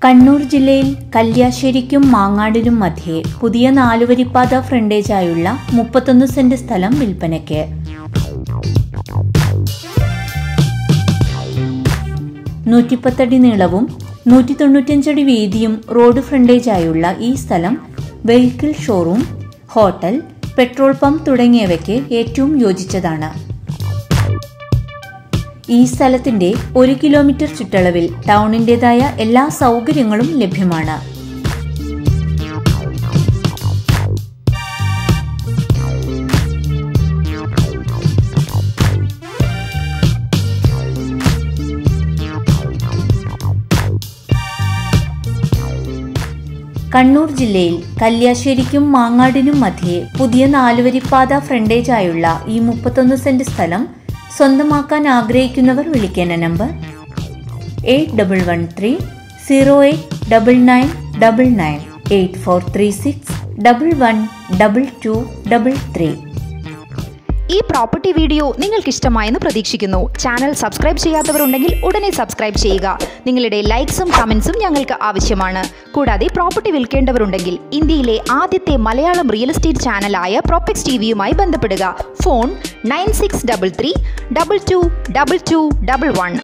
കണ്ണൂർ ജില്ലയിൽ കല്യാശ്ശേരിക്കും മാങ്ങാടിനും മധ്യേ പുതിയ നാലുവരിപ്പാത ഫ്രണ്ടേജായുള്ള മുപ്പത്തൊന്ന് സെന്റ് സ്ഥലം വിൽപ്പനയ്ക്ക് നൂറ്റിപ്പത്തടി നീളവും നൂറ്റി തൊണ്ണൂറ്റഞ്ചടി വീതിയും റോഡ് ഫ്രണ്ടേജായുള്ള ഈ സ്ഥലം vehicle showroom hotel petrol pump തുടങ്ങിയവയ്ക്ക് ഏറ്റവും യോജിച്ചതാണ് ഈ സ്ഥലത്തിന്റെ ഒരു കിലോമീറ്റർ ചുറ്റളവിൽ ടൗണിന്റേതായ എല്ലാ സൗകര്യങ്ങളും ലഭ്യമാണ് കണ്ണൂർ ജില്ലയിൽ കല്യാശ്ശേരിക്കും മാങ്ങാടിനും മധ്യേ പുതിയ നാലുവരിപ്പാത ഫ്രണ്ടേജായുള്ള ഈ മുപ്പത്തൊന്ന് സെന്റ് സ്ഥലം സ്വന്തമാക്കാൻ ആഗ്രഹിക്കുന്നവർ വിളിക്കേണ്ട number eight double one three zero eight double nine double nine eight four three six double one double two double three ഈ പ്രോപ്പർട്ടി വീഡിയോ നിങ്ങൾക്ക് ഇഷ്ടമായെന്ന് പ്രതീക്ഷിക്കുന്നു ചാനൽ സബ്സ്ക്രൈബ് ചെയ്യാത്തവരുണ്ടെങ്കിൽ ഉടനെ സബ്സ്ക്രൈബ് ചെയ്യുക നിങ്ങളുടെ ലൈക്സും കമൻസും ഞങ്ങൾക്ക് ആവശ്യമാണ് കൂടാതെ പ്രോപ്പർട്ടി വിൽക്കേണ്ടവരുണ്ടെങ്കിൽ ഇന്ത്യയിലെ ആദ്യത്തെ മലയാളം റിയൽ എസ്റ്റേറ്റ് ചാനലായ പ്രോപ്പക്സ് ടി വിയുമായി ബന്ധപ്പെടുക phone nine six double three double two double two double one